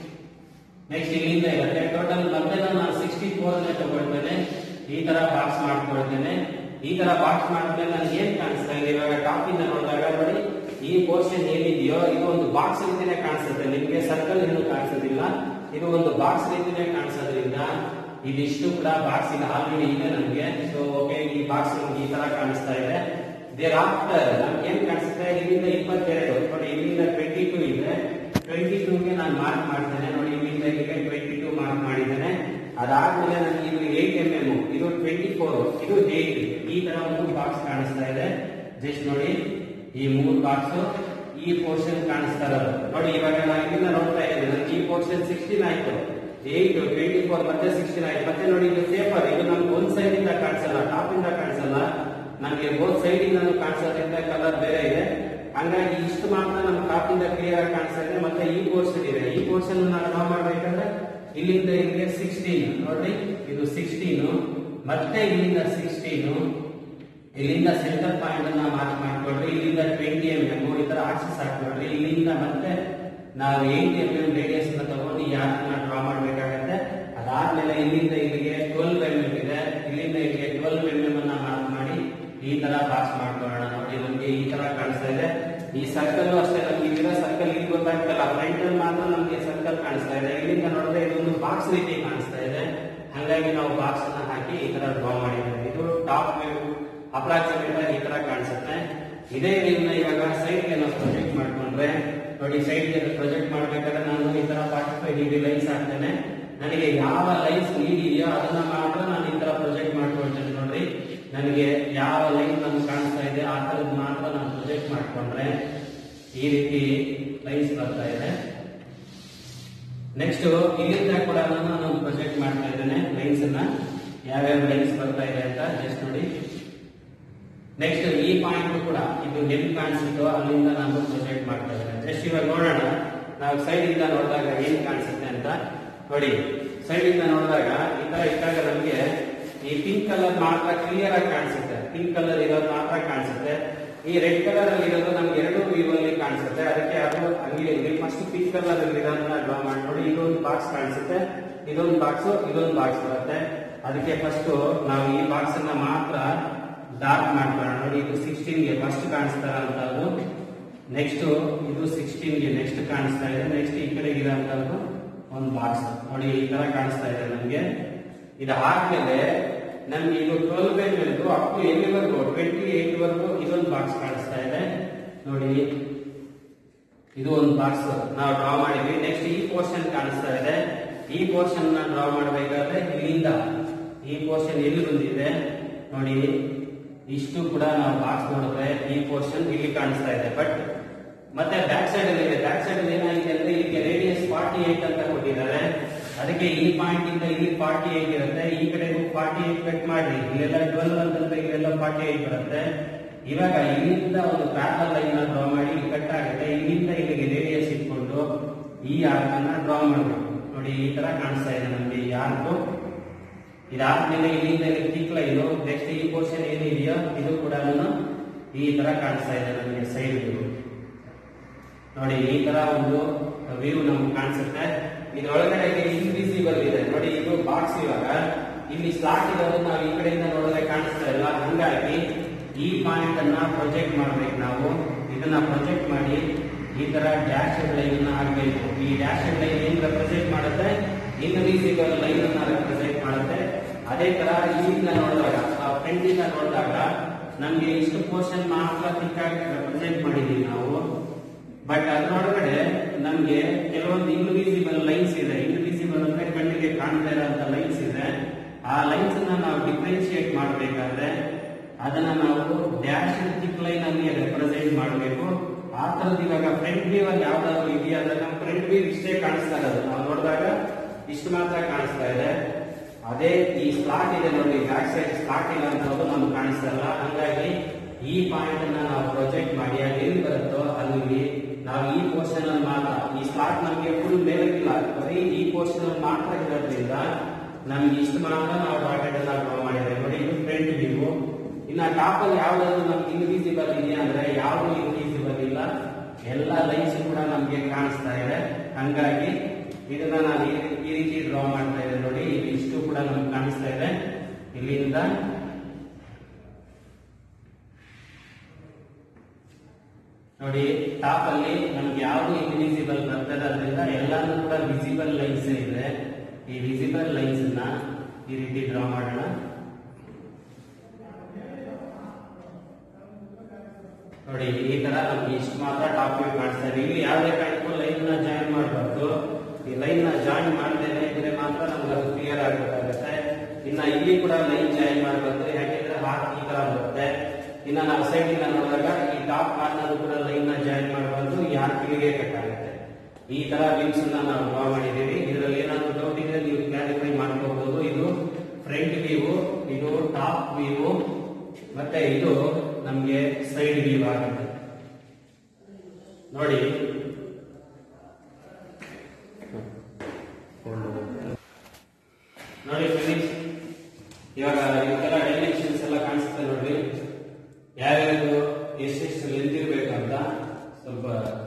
ನೆಕ್ಸ್ಟ್ ಇಲ್ಲಿಂದ ಇರುತ್ತೆ ಟೋಟಲ್ ಮಧ್ಯಾಹ್ನ ನಾನು ಸಿಕ್ಸ್ಟಿ ಫೋರ್ ನೇ ತಗೊಳ್ತೇನೆ ಈ ತರ ಬಾಕ್ಸ್ ಮಾಡ್ಕೊಳ್ತೇನೆ ಈ ತರ ಬಾಕ್ಸ್ ಮಾಡಿದ್ಮೇಲೆ ನನಗೆ ಏನ್ ಕಾಣಿಸ್ತಾ ಇದೆ ಇವಾಗ ಟಾಪ್ ಇಂದ ನೋಡಿದಾಗ ನೋಡಿ ಈ ಪೋರ್ಷನ್ ಏನಿದೆಯೋ ಇದು ಒಂದು ಬಾಕ್ಸ್ ರೀತಿನೇ ಕಾಣಿಸುತ್ತೆ ನಿಮ್ಗೆ ಸರ್ಕಲ್ ಏನು ಕಾಣಿಸೋದಿಲ್ಲ ಇದು ಒಂದು ಬಾಕ್ಸ್ ರೀತಿನೇ ಕಾಣಿಸೋದ್ರಿಂದ ಇದಿಷ್ಟು ಕೂಡ ಬಾಕ್ಸ್ ಈಗ ಆಲ್ರೆಡಿ ಇದೆ ನಮ್ಗೆ ಸೊ ಓಕೆ ಈ ಬಾಕ್ಸ್ ನಮ್ಗೆ ಈ ತರ ಕಾಣಿಸ್ತಾ ಇದೆ ದೇರ್ ಆಫ್ಟರ್ ನಮ್ಗೆ ಏನ್ ಕಾಣಿಸುತ್ತೆ ಇಲ್ಲಿಂದ ಇಪ್ಪತ್ತೆರಡು ನೋಡಿ ಇಲ್ಲಿಂದ ಟ್ವೆಂಟಿ ಟೂ ಇದೆ ಟ್ವೆಂಟಿ ಟೂಗೆ ನಾನು ಮಾರ್ಕ್ ಮಾಡ್ತೇನೆ ನೋಡಿ ಇಲ್ಲಿಂದ ಇಲ್ಲಿಗೆ ಟ್ವೆಂಟಿ ಟೂ ಮಾರ್ಕ್ ಮಾಡಿದ್ದೇನೆ ಅದಾದ್ಮೇಲೆ ನನಗೆ ಇದು ಏಟ್ ಎಂ ಎಂ ಇದು ಟ್ವೆಂಟಿ ಫೋರ್ ಇದು ಏಟ್ ಈ ತರ ಒಂದು ಬಾಕ್ಸ್ ಕಾಣಿಸ್ತಾ ಇದೆ ಜಸ್ಟ್ ನೋಡಿ ಈ ಮೂರು ಬಾಕ್ಸ್ ಈ ಪೋರ್ಷನ್ ಕಾಣಿಸ್ತಾ ಇರೋದು ನೋಡಿ ಇವಾಗ ನಾನು ಇಲ್ಲಿಂದ ನೋಡ್ತಾ ಇದ್ದೀನಿ ನನಗೆ ಈ ಪೋರ್ಷನ್ ಸಿಕ್ಸ್ಟೀನ್ ಆಯ್ತು ಏಟ್ ಟ್ವೆಂಟಿ ಫೋರ್ ಮತ್ತೆ ಸಿಕ್ಸ್ಟೀನ್ ಆಯ್ತು ಮತ್ತೆ ನೋಡಿ ಇದು ಪೇಪರ್ ಇದು ನಮ್ಗೆ ಒಂದ್ ಸೈಡ್ ಇಂದ ಕಾಣಿಸಲ್ಲ ಟಾಪ್ ಇಂದ ಕಾಣಿಸಲ್ಲ ನಮಗೆ ಬೋತ್ ಸೈಡ್ ಇಂದ ಕಾಣಿಸೋದ್ರಿಂದ ಕಲರ್ ಬೇರೆ ಇದೆ ಹಂಗಾಗಿ ಇಷ್ಟು ಮಾತ್ರ ನಮ್ಮ ಟಾಪ್ ಇಂದ ಕ್ಲಿಯರ್ ಆಗಿ ಕಾಣಿಸ್ತಾ ಇದೆ ಮತ್ತೆ ಈ ಪೋರ್ಷನ್ ಇದೆ ಈ ಪೋರ್ಷನ್ ನಾವು ಡ್ರಾ ಮಾಡ್ಬೇಕಂದ್ರೆ ಇಲ್ಲಿಂದ ಇಲ್ಲಿಗೆ ಸಿಕ್ಸ್ಟೀನ್ ನೋಡ್ರಿ ಇದು ಸಿಕ್ಸ್ಟೀನು ಮತ್ತೆ ಇಲ್ಲಿಂದ ಸಿಕ್ಸ್ಟೀನು ಇಲ್ಲಿಂದ ಸೆಂಟರ್ ಪಾಯಿಂಟ್ ಅನ್ನ ಮಾರ್ಕ್ ಮಾಡ್ಕೊಳ್ರಿ ಇಲ್ಲಿಂದ ಟ್ವೆಂಟಿ ಎಂ ಎಂ ಈ ತರ ಆಕ್ಸಿಸ್ ಹಾಕೊಳ್ರಿ ಇಲ್ಲಿಂದ ಮತ್ತೆ ನಾವು ಏಟ್ ಎಂ ಎಂ ರೇಡಿಯಸ್ ನ ತಗೊಂಡು ಯಾರನ್ನ ಡ್ರಾ ಮಾಡ್ಬೇಕಾಗತ್ತೆ ಅದಾದ್ಮೇಲೆ ಇಲ್ಲಿಂದ ಇಲ್ಲಿಗೆ ಟ್ವೆಲ್ವ್ ಎಂ ಎಂ ಇದೆ ಇಲ್ಲಿಂದ ಇಲ್ಲಿಗೆ ಟ್ವೆಲ್ವ್ ಎಂ ಎಂ ಅನ್ನ ಮಾರ್ಕ್ ಮಾಡಿ ಈ ತರ ಬಾಕ್ಸ್ ಮಾಡ್ಕೊಳ್ಳೋಣ ನೋಡಿ ನಮ್ಗೆ ಈ ತರ ಕಾಣಿಸ್ತಾ ಇದೆ ಈ ಸರ್ಕಲ್ ಅಷ್ಟೇ ನಮ್ಗೆ ಇಲ್ಲಿರೋ ಸರ್ಕಲ್ ಇಲ್ಲಿ ಗೊತ್ತಾಗ್ತಲ್ಲ ಫ್ರಂಟ್ ಅಲ್ಲಿ ಮಾತ್ರ ನಮ್ಗೆ ಸರ್ಕಲ್ ಕಾಣಿಸ್ತಾ ಇದೆ ಇಲ್ಲಿಂದ ನೋಡಿದ್ರೆ ಇದೊಂದು ಬಾಕ್ಸ್ ರೀತಿ ಕಾಣಿಸ್ತಾ ಇದೆ ಹಂಗಾಗಿ ನಾವು ಬಾಕ್ಸ್ ಅನ್ನ ಹಾಕಿ ಈ ತರ ಡ್ರಾ ಮಾಡಿದ್ದೇವೆ ಇದು ಟಾಪ್ ವ್ಯೂ ಅಪ್ರಾಕ್ಸಿಮೇಟ್ ಆಗಿ ಈ ತರ ಕಾಣಿಸುತ್ತೆ ಇದೇ ರೀತಿನ ಇವಾಗ ಸೈಡ್ ಗೆ ನಾವು ಪ್ರೊಜೆಕ್ಟ್ ಮಾಡ್ಕೊಂಡ್ರೆ ನೋಡಿ ಸೈಡ್ ಗೆ ಪ್ರೊಜೆಕ್ಟ್ ಮಾಡ್ಬೇಕಾದ್ರೆ ನಾನು ಈ ತರ ಫಾರ್ಟಿ ಫೈವ್ ಡಿಗ್ರಿ ಲೈನ್ಸ್ ಹಾಕ್ತೇನೆ ನನಗೆ ಯಾವ ಲೈನ್ಸ್ ನೀಡ್ ಇದೆಯೋ ಅದನ್ನ ಮಾತ್ರ ನಾನು ಈ ತರ ಪ್ರೊಜೆಕ್ಟ್ ಮಾಡ್ಕೊಳ್ತೇನೆ ನೋಡ್ರಿ ನನಗೆ ಯಾವ ಲೈನ್ ನಮ್ಗೆ ಕಾಣಿಸ್ತಾ ಇದೆ ಆ ತರದ್ ಮಾತ್ರ ನಾನು ಪ್ರೊಜೆಕ್ಟ್ ಮಾಡ್ಕೊಂಡ್ರೆ ಈ ರೀತಿ ಲೈನ್ಸ್ ಬರ್ತಾ ಇದೆ ನೆಕ್ಸ್ಟ್ ಇಲ್ಲಿಂದ ಕೂಡ ನಾನು ನಾನು ಪ್ರೊಜೆಕ್ಟ್ ಮಾಡ್ತಾ ಇದ್ದೇನೆ ಲೈನ್ಸ್ ಅನ್ನ ಯಾವ್ಯಾವ ಲೈನ್ಸ್ ಬರ್ತಾ ಇದೆ ಅಂತ ಜಸ್ಟ್ ನೋಡಿ ನೆಕ್ಸ್ಟ್ ಈ ಪಾಯಿಂಟ್ ಕೂಡ ಇದು ಎಲ್ಲಿ ಕಾಣಿಸುತ್ತೋ ಅಲ್ಲಿಂದ ನಾನು ಪ್ರೊಜೆಕ್ಟ್ ಮಾಡ್ತಾ ಇದ್ದೇನೆ ಜಸ್ಟ್ ಇವಾಗ ನೋಡೋಣ ನಾವು ಸೈಡ್ ಇಂದ ನೋಡಿದಾಗ ಏನ್ ಕಾಣಿಸುತ್ತೆ ಅಂತ ನೋಡಿ ಸೈಡ್ ಇಂದ ನೋಡಿದಾಗ ಈ ತರ ಇಟ್ಟಾಗ ನಮಗೆ ಈ ಪಿಂಕ್ ಕಲರ್ ಮಾತ್ರ ಕ್ಲಿಯರ್ ಆಗಿ ಕಾಣಿಸುತ್ತೆ ಪಿಂಕ್ ಕಲರ್ ಇರೋದು ಮಾತ್ರ ಕಾಣಿಸುತ್ತೆ ಈ ರೆಡ್ ಕಲರ್ ಅಲ್ಲಿ ಇರೋದು ನಮ್ಗೆ ಎರಡು ವ್ಯೂ ಅಲ್ಲಿ ಕಾಣಿಸುತ್ತೆ ಅದಕ್ಕೆ ಅದು ಹಂಗೆ ಇಲ್ಲಿ ಫಸ್ಟ್ ಪಿಂಕ್ ಕಲರ್ ಅಲ್ಲಿ ಇರೋದನ್ನ ಡ್ರಾ ಮಾಡಿ ನೋಡಿ ಇದೊಂದು ಬಾಕ್ಸ್ ಕಾಣಿಸುತ್ತೆ ಇದೊಂದು ಬಾಕ್ಸ್ ಇದೊಂದು ಬಾಕ್ಸ್ ಬರುತ್ತೆ ಅದಕ್ಕೆ ಫಸ್ಟ್ ನಾವು ಈ ಬಾಕ್ಸ್ ಅನ್ನ ಮಾತ್ರ ಡಾರ್ಕ್ ಮಾಡ್ಕೊಳ್ಳೋಣ ನೋಡಿ ಇದು ಸಿಕ್ಸ್ಟೀನ್ ಗೆ ಫಸ್ಟ್ ಕಾಣಿಸ್ತಾ ಇರೋಂಥದ್ದು ನೆಕ್ಸ್ಟ್ ಇದು ಸಿಕ್ಸ್ಟೀನ್ ಗೆ ನೆಕ್ಸ್ಟ್ ಕಾಣಿಸ್ತಾ ಇದೆ ನೆಕ್ಸ್ಟ್ ಈ ಕಡೆ ಇರೋಂಥದ್ದು ಒಂದು ಬಾಕ್ಸ್ ನೋಡಿ ಈ ತರ ಕಾಣಿಸ್ತಾ ಇದೆ ನಮ್ಗೆ ಇದು ಆದ್ಮೇಲೆ ನಮ್ಗೆ ಇದು ಟ್ವೆಲ್ ಪೇಜ್ ಮೇಲೂ ಅಪ್ ಟು ಎಲ್ಲಿವರೆಗೂ ಟ್ವೆಂಟಿ ಏಟ್ ವರೆಗೂ ಇದೊಂದು ಬಾಕ್ಸ್ ಕಾಣಿಸ್ತಾ ಇದೆ ನೋಡಿ ಇದು ಒಂದು ಬಾಕ್ಸ್ ನಾವು ಡ್ರಾ ಮಾಡಿದ್ವಿ ನೆಕ್ಸ್ಟ್ ಈ ಪೋರ್ಷನ್ ಕಾಣಿಸ್ತಾ ಇದೆ ಈ ಪೋರ್ಷನ್ ನ ಡ್ರಾ ಮಾಡಬೇಕಾದ್ರೆ ಇಲ್ಲಿಂದ ಈ ಪೋರ್ಷನ್ ಎಲ್ಲಿ ಬಂದಿದೆ ನೋಡಿ ಇಷ್ಟು ಕೂಡ ನಾವು ಬಾಕ್ಸ್ ನೋಡಿದ್ರೆ ಈ ಪೋರ್ಷನ್ ಇಲ್ಲಿ ಕಾಣಿಸ್ತಾ ಇದೆ ಬಟ್ ಮತ್ತೆ ಬ್ಯಾಕ್ ಸೈಡ್ ಅಲ್ಲಿ ಇದೆ ಬ್ಯಾಕ್ ಸೈಡ್ ಅಲ್ಲಿ ಏನಾಗಿದೆ ಅಂದ್ರೆ ಇಲ್ಲಿಗೆ ರೇಡಿಯಸ್ ಫಾರ್ಟಿ ಏಟ್ ಅಂತ ಕೊಟ್ಟಿದ್ದಾರೆ ಅದಕ್ಕೆ ಈ ಪಾಯಿಂಟ್ ಇಂದ ಇಲ್ಲಿ ಫಾರ್ಟಿ ಏಟ್ ಇರುತ್ತೆ ಈ ಕಡೆಗೂ ಫಾರ್ಟಿ ಏಟ್ ಕಟ್ ಮಾಡಿ ಇಲ್ಲೆಲ್ಲ ಟ್ವೆಲ್ ಅಂತಂದ್ರೆ ಇಲ್ಲೆಲ್ಲ ಫಾರ್ಟಿ ಏಟ್ ಬರುತ್ತೆ ಇವಾಗ ಇಲ್ಲಿಂದ ಒಂದು ಪ್ಯಾರಲ್ ಲೈನ್ ಡ್ರಾ ಮಾಡಿ ಕಟ್ ಆಗುತ್ತೆ ಇಲ್ಲಿಂದ ಇಲ್ಲಿಗೆ ರೇಡಿಯಸ್ ಇಟ್ಕೊಂಡು ಈ ಆರ್ಕ್ ಅನ್ನ ಡ್ರಾ ಮಾಡಬೇಕು ನೋಡಿ ಈ ತರ ಕಾಣಿಸ್ತಾ ಇದೆ ನಮ್ಗೆ ಈ ಆರ್ಕ್ ಇದಾದ್ಮೇಲೆ ಇಲ್ಲಿಂದ ಇಲ್ಲಿ ಟಿಕ್ ಲೈನು ನೆಕ್ಸ್ಟ್ ಈ ಪೋರ್ಷನ್ ಏನಿದೆಯೋ ಇದು ಕೂಡ ಈ ತರ ಕಾಣಿಸ್ತಾ ಇದೆ ನಮಗೆ ಸೈಡ್ ವ್ಯೂ ನೋಡಿ ಈ ತರ ಒಂದು ವ್ಯೂ ನಮ್ಗೆ ಕಾಣಿಸುತ್ತೆ ಇದ್ರೊಳಗಡೆ ಇನ್ವಿಸಿಬಲ್ ಇದೆ ನೋಡಿ ಇದು ಬಾಕ್ಸ್ ಇವಾಗ ಇಲ್ಲಿ ಸ್ಲಾಟ್ ಇರೋದು ನಾವು ಈ ಕಡೆಯಿಂದ ನೋಡಿದ್ರೆ ಕಾಣಿಸ್ತಾ ಇಲ್ಲ ಹಂಗಾಗಿ ಈ ಪಾಯಿಂಟ್ ಅನ್ನ ಪ್ರೊಜೆಕ್ಟ್ ಮಾಡ್ಬೇಕು ನಾವು ಇದನ್ನ ಪ್ರೊಜೆಕ್ಟ್ ಮಾಡಿ ಈ ತರ ಡ್ಯಾಶ್ ಲೈನ್ ಹಾಕ್ಬೇಕು ಈ ಡ್ಯಾಶ್ ಲೈನ್ ಏನ್ ರೆಪ್ರೆಸೆಂಟ್ ಮಾಡುತ್ತೆ ಇನ್ವಿಸಿಬಲ್ ಲೈನ್ ಅನ್ನ ರೆಪ್ರೆಸೆಂಟ್ ಮಾಡುತ್ತೆ ಅದೇ ತರ ಇಲ್ಲಿಂದ ನೋಡಿದಾಗ ಫ್ರಂಟ್ ಇಂದ ನೋಡಿದಾಗ ನಮ್ಗೆ ಇಷ್ಟು ಪೋರ್ಷನ್ ಮಾತ್ರ ತಿಕ್ಕಾಗಿ ರೆಪ್ರೆಸೆಂಟ್ ಮಾಡಿದೀವಿ ನಾವು ಬಟ್ ಅದರೊಳಗಡೆ ನಮ್ಗೆ ಕೆಲವೊಂದು ಇನ್ವಿಸಿಬಲ್ ಲೈನ್ಸ್ ಇದೆ ಇನ್ವಿಸಿಬಲ್ ಅಂದ್ರೆ ಕಣ್ಣಿಗೆ ಕಾಣ್ತಾ ಇರೋಂತ ಲೈನ್ಸ್ ಇದೆ ಆ ಲೈನ್ಸ್ ಅನ್ನ ನಾವು ಡಿಫ್ರೆನ್ಶಿಯೇಟ್ ಮಾಡಬೇಕಾದ್ರೆ ಅದನ್ನ ನಾವು ಡ್ಯಾಶ್ ತಿಕ್ ಲೈನ್ ಅಲ್ಲಿ ರೆಪ್ರೆಸೆಂಟ್ ಮಾಡಬೇಕು ಆ ತರದ್ ಇವಾಗ ಫ್ರಂಟ್ ವ್ಯೂ ಅಲ್ಲಿ ಯಾವ್ದಾದ್ರು ಇದೆಯಾ ಅಂದ್ರೆ ನಮ್ಮ ಫ್ರಂಟ್ ವ್ಯೂ ಇಷ್ಟೇ ಕಾಣಿಸ್ತಾ ಇರೋದು ನಾವು ನೋಡಿದಾಗ ಇಷ್ಟು ಮಾತ್ರ ಕಾಣಿಸ್ತಾ ಇದೆ ಅದೇ ಈ ಸ್ಲಾಟ್ ಇದೆ ನೋಡಿ ಬ್ಯಾಕ್ ಸೈಡ್ ಸ್ಲಾಟ್ ಇಲ್ಲ ಅನ್ನೋದು ನಮ್ಗೆ ಕಾಣಿಸ್ತಾ ಇಲ್ಲ ಹಂಗಾಗಿ ಈ ಪಾಯಿಂಟ್ ಅನ್ನ ನಾವು ಪ್ರೊಜೆಕ್ಟ್ ಮಾಡಿ ಅಲ್ಲಿ ಎಲ್ಲಿ ಬರುತ್ತೋ ಅಲ್ಲಿ ನಾವು ಈ ಪೋರ್ಷನ್ ಅಲ್ಲಿ ಮಾತ್ರ ಈ ಸ್ಲಾಟ್ ನಮಗೆ ಫುಲ್ ಮೇಲಕ್ಕಿಲ್ಲ ಬರೀ ಈ ಪೋರ್ಷನ್ ಅಲ್ಲಿ ಮಾತ್ರ ಇರೋದ್ರಿಂದ ನಮ್ಗೆ ಇಷ್ಟು ಮಾತ್ರ ನಾವು ಡಾಟೆಡ್ ಅನ್ನ ಡ್ರಾ ಮಾಡಿದ್ದೇವೆ ನೋಡಿ ಇದು ಫ್ರಂಟ್ ವ್ಯೂ ಇನ್ನ ಟಾಪ್ ಅಲ್ಲಿ ಯಾವ್ದಾದ್ರು ನಮ್ಗೆ ಇನ್ವಿಸಿಬಲ್ ಇದೆಯಾ ಅಂದ್ರೆ ಯಾವ್ದು ಇನ್ವಿಸಿಬಲ್ ಇಲ್ಲ ಎಲ್ಲ ಲೈನ್ಸ್ ಕೂಡ ನಮ್ಗೆ ಕಾಣಿಸ್ತಾ ಇದೆ ಹಂಗಾಗಿ ಇದನ್ನ ನಾನು ಈ ರೀತಿ- ಈ ರೀತಿ ಡ್ರಾ ಮಾಡ್ತಾ ಇದ್ದೇನೆ ನೋಡಿ ಇಲ್ಲಿ ಇಷ್ಟು ಕೂಡ ನಮ್ಗೆ ಕಾಣಿಸ್ತಾ ಇದೆ ಇಲ್ಲಿಂದ ನೋಡಿ ಟಾಪ್ ಅಲ್ಲಿ ನಮ್ಗೆ ಯಾವ್ದು ಇನ್ವಿಸಿಬಲ್ ಬರ್ತದೆ ಅದರಿಂದ ಎಲ್ಲಾನು ಕೂಡ ವಿಸಿಬಲ್ ಲೈನ್ಸ್ ಇದೆ ಈ ವಿಸಿಬಲ್ ಲೈನ್ಸ್ ನ ಈ ರೀತಿ ಡ್ರಾ ಮಾಡೋಣ ನೋಡಿ ಈ ತರ ನಮ್ಗೆ ಇಷ್ಟು ಮಾತ್ರ ಟಾಪ್ ವ್ಯೂ ಕಾಣಿಸ್ತಾ ಇದೆ ಇಲ್ಲಿ ಯಾವುದೇ ಕಾರಣಕ್ಕೂ ಲೈನ್ ನ ಜಾಯಿನ್ ಮಾಡಬಾರ್ದು ಈ ಲೈನ್ ನ ಜಾಯಿನ್ ಮಾಡದೇನೆ ಇದ್ರೆ ಮಾತ್ರ ನಮ್ಗೆ ಅದು ಕ್ಲಿಯರ್ ಆಗಬೇಕಾಗುತ್ತೆ ಇನ್ನ ಇಲ್ಲಿ ಕೂಡ ಲೈನ್ ಜಾಯಿನ್ ಮಾಡಬಾರ್ದು ಯಾಕೆಂದ್ರೆ ಹಾಕಿ ಈ ತರ ಬರುತ್ತೆ ಇನ್ನ ನಾವು ಸೈಡ್ ಇಂದ ನೋಡಿದಾಗ ಈ ಟಾಪ್ ಕಾರ್ನರ್ ಕೂಡ ಲೈನ್ ನ ಜಾಯಿನ್ ಮಾಡಬಾರ್ದು ಯಾರು ಕಿವಿಗೆ ಕಟ್ ಆಗುತ್ತೆ ಈ ತರ ವ್ಯೂಸ್ ಅನ್ನ ನಾವು ಡ್ರಾ ಮಾಡಿದೀವಿ ಇದರಲ್ಲಿ ಏನಾದ್ರು ಡೌಟ್ ಇದ್ರೆ ನೀವು ಕ್ಲಾರಿಫೈ ಮಾಡ್ಕೋಬಹುದು ಇದು ಫ್ರಂಟ್ ವ್ಯೂ ಇದು ಟಾಪ್ ವ್ಯೂ ಮತ್ತೆ ಇದು ನಮ್ಗೆ ಸೈಡ್ ವ್ಯೂ ಆಗುತ್ತೆ ನೋಡಿ ನೋಡಿ ಫ್ರೆಂಡ್ಸ್ ಇವಾಗ ಇವಕ್ಕೆಲ್ಲ ಡೈಮೆನ್ಷನ್ಸ್ ಎಲ್ಲ ಕಾಣಿಸುತ್ತೆ ನೋಡ್ರಿ ಯಾವ್ಯಾವುದು ಎಷ್ಟೆಷ್ಟು ಲೆಂತ್ ಇರ್ಬೇಕಂತ ಸ್ವಲ್ಪ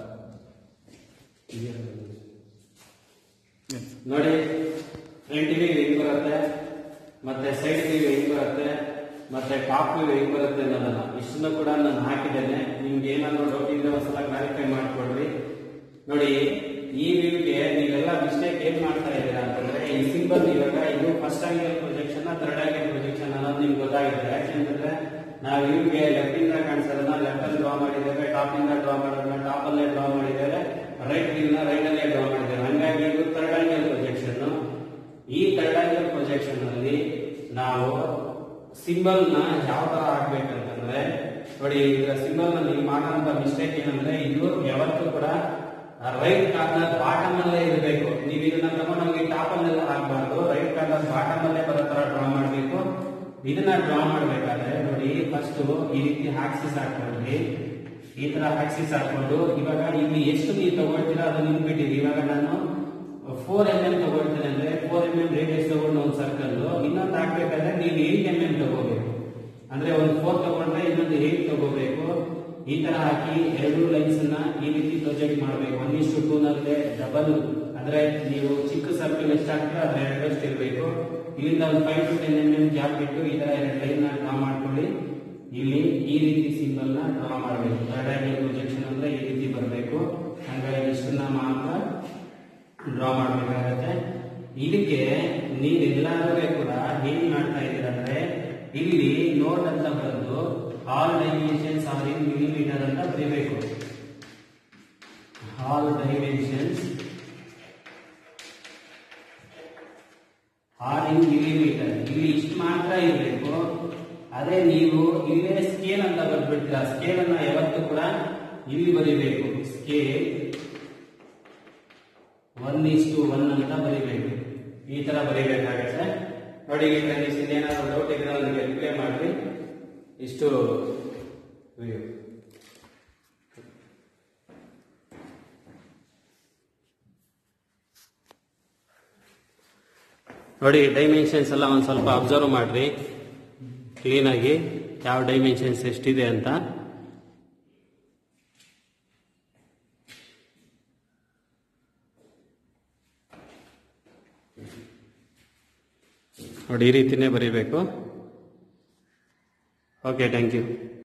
ನೋಡಿ ಫ್ರಂಟ್ ವ್ಯೂ ಹೆಂಗ್ ಬರುತ್ತೆ ಮತ್ತೆ ಸೈಡ್ ವ್ಯೂ ಹೆಂಗ್ ಬರುತ್ತೆ ಮತ್ತೆ ಟಾಪ್ ವ್ಯೂ ಹೆಂಗ್ ಬರುತ್ತೆ ಅನ್ನೋದನ್ನ ಇಷ್ಟನ್ನು ಕೂಡ ನಾನು ಹಾಕಿದ್ದೇನೆ ನಿಮ್ಗೆ ಏನಾದ್ರು ಡೌಟ್ ಇದ್ರೆ ಒಂದ್ಸಲ ಕ್ಲಾರಿಫೈ ಮಾಡ್ಕೊಡ್ರಿ ನೋಡಿ ಈ ವ್ಯೂಗೆ ನೀವೆಲ್ಲ ಮಿಸ್ಟೇಕ್ ಏನ್ ಮಾಡ್ತಾ ಇದ್ದೀರಾ ಅಂತಂದ್ರೆ ಈ ಸಿಂಬಲ್ ಇವಾಗ ಇದು first angle projection third angle projection ಅನ್ನೋದು ನಿಮ್ಗೆ ಗೊತ್ತಾಗಿದೆ ಯಾಕೆಂತಂದ್ರೆ ನಾವು ಇವ್ಗೆ ಲೆಫ್ಟ್ ಇಂದ ಕಾಣಿಸೋದನ್ನ ಲೆಫ್ಟ್ ಅಲ್ಲಿ ಡ್ರಾ ಮಾಡಿದ್ದೇವೆ ಟಾಪ್ ಇಂದ ಡ್ರಾ ಮಾಡೋದನ್ನ ಟಾಪ್ ಅಲ್ಲೇ ಡ್ರಾ ಮಾಡಿದ್ದೇವೆ ರೈಟ್ ವ್ಯೂನ ರೈಟ್ ಅಲ್ಲೇ ಡ್ರಾ ಮಾಡಿದ್ದೇವೆ ಹಂಗಾಗಿ ಇದು ಥರ್ಡ್ ಆಂಗಲ್ ಪ್ರೊಜೆಕ್ಷನ್ ಈ ಥರ್ಡ್ ಆಂಗಲ್ ಪ್ರೊಜೆಕ್ಷನ್ ಅಲ್ಲಿ ನಾವು ಸಿಂಬಲ್ ನ ಯಾವ ತರ ಹಾಕ್ಬೇಕಂತಂದ್ರೆ ನೋಡಿ ಇದರ ಸಿಂಬಲ್ ನ ನೀವು ಮಾಡೋಂತ ಮಿಸ್ಟೇಕ್ ಏನಂದ್ರೆ ಇದು ಯಾವತ್ತೂ ಕೂಡ ರೈಟ್ ಕಾರ್ನರ್ ಬಾಟಮ್ ಅಲ್ಲೇ ಇರಬೇಕು ನೀವು ಇದನ್ನ ತಗೊಂಡೋಗಿ ಟಾಪ್ ಅಲ್ಲೆಲ್ಲ ಹಾಕ್ಬಾರ್ದು ರೈಟ್ ಕಾರ್ನರ್ ಬಾಟಮ್ ಅಲ್ಲೇ ಬರೋ ತರ ಡ್ರಾ ಮಾಡಬೇಕು ಇದನ್ನ ಡ್ರಾ ಮಾಡ್ಬೇಕಾದ್ರೆ ನೋಡಿ ಫಸ್ಟ್ ಈ ರೀತಿ ಆಕ್ಸಿಸ್ ಹಾಕೊಂಡ್ರಿ ಈ ತರ ಆಕ್ಸಿಸ್ ಹಾಕೊಂಡು ಇವಾಗ ಇಲ್ಲಿ ಎಷ್ಟು ನೀವು ತಗೊಳ್ತೀರಾ ಅದನ್ನ ನಿಂತ್ಬಿಟ್ಟಿರಿ ಇವಾಗ ನಾನು ಫೋರ್ ಎಂ ಎಂ ತಗೊಳ್ತೇನೆ ಅಂದ್ರೆ ಫೋರ್ ಎಂ ಎಂ ರೇಡಿಯಸ್ ತಗೊಂಡು ಒಂದು ಸರ್ಕಲ್ ಇನ್ನೊಂದು ಹಾಕ್ಬೇಕಾದ್ರೆ ನೀವು ಏಟ್ ಎಂ ಎಂ ತಗೋಬೇಕು ಅಂದ್ರೆ ಒಂದು ಫೋರ್ ತಗೊಂಡ್ರೆ ಇನ್ನೊಂದು ಏಟ್ ತಗೋಬೇಕು ಈ ತರ ಹಾಕಿ ಎರಡು ಲೈನ್ಸ್ ಅನ್ನ ಈ ರೀತಿ ಪ್ರೊಜೆಕ್ಟ್ ಮಾಡಬೇಕು ಒನ್ ಇಷ್ಟು ಟೂ ನಲ್ಲೇ ಡಬಲ್ ಅಂದ್ರೆ ನೀವು ಚಿಕ್ಕ ಸರ್ಕಲ್ ಎಷ್ಟು ಹಾಕ್ತೀರಾ ಅದ್ರ ಎರಡಷ್ಟು ಇರಬೇಕು ಇಲ್ಲಿಂದ ಒಂದು five to ten M M gap ಇಟ್ಟು ಈ ತರ ಎರಡು ಲೈನ್ ನ ಡ್ರಾ ಮಾಡ್ಕೊಳ್ಳಿ ಇಲ್ಲಿ ಈ ರೀತಿ ಸಿಂಬಲ್ ನ ಡ್ರಾ ಮಾಡಬೇಕು ಥರ್ಡ್ ಆಂಗಲ್ ಪ್ರೊಜೆಕ್ಷನ್ ಅಂದ್ರೆ ಈ ರೀತಿ ಬರಬೇಕು ಹಾಗಾಗಿ ಇಷ್ಟನ್ನ ಮಾತ್ರ ಡ್ರಾ ಮಾಡಬೇಕಾಗತ್ತೆ ಇದಕ್ಕೆ ನೀವೆಲ್ಲರೂ ಕೂಡ ಏನ್ ಮಾಡ್ತಾ ಇದ್ದೀರಾ ಅಂದ್ರೆ ಇಲ್ಲಿ ನೋಟ್ ಅಂತ ಬರೆದು all dimensions are in millimetre ಅಂತ ಬರೀಬೇಕು all dimensions are in millimetre ಇಲ್ಲಿ ಇಷ್ಟು ಮಾತ್ರ ಇರಬೇಕು ಅದೇ ನೀವು ಇಲ್ಲೇ ಸ್ಕೇಲ್ ಅಂತ ಬರ್ಬಿಡ್ತೀರಾ ಸ್ಕೇಲ್ ಅನ್ನ ಯಾವತ್ತೂ ಕೂಡ ಇಲ್ಲಿ ಬರಿಬೇಕು ಸ್ಕೇಲ್ ಒನ್ ಇಷ್ಟು ಒನ್ ಅಂತ ಬರಿಬೇಕು ಈ ತರ ಬರಿಬೇಕಾಗತ್ತೆ ನೋಡಿ ಫ್ರೆಂಡ್ಸ್ ಇನ್ನೇನಾದ್ರು ಡೌಟ್ ಇದ್ರೆ ನನಗೆ ರಿಪ್ಲೈ ಮಾಡ್ರಿ ಇಷ್ಟು view. ನೋಡಿ ಡೈಮೆನ್ಷನ್ಸ್ ಎಲ್ಲ ಒಂದು ಸ್ವಲ್ಪ ಅಬ್ಸರ್ವ್ ಮಾಡ್ರಿ ಕ್ಲೀನಾಗಿ ಯಾವ ಡೈಮೆನ್ಷನ್ಸ್ ಎಷ್ಟಿದೆ ಅಂತ ನೋಡಿ ಈ ರೀತಿನೇ ಬರೀಬೇಕು ಓಕೆ ಥ್ಯಾಂಕ್ ಯು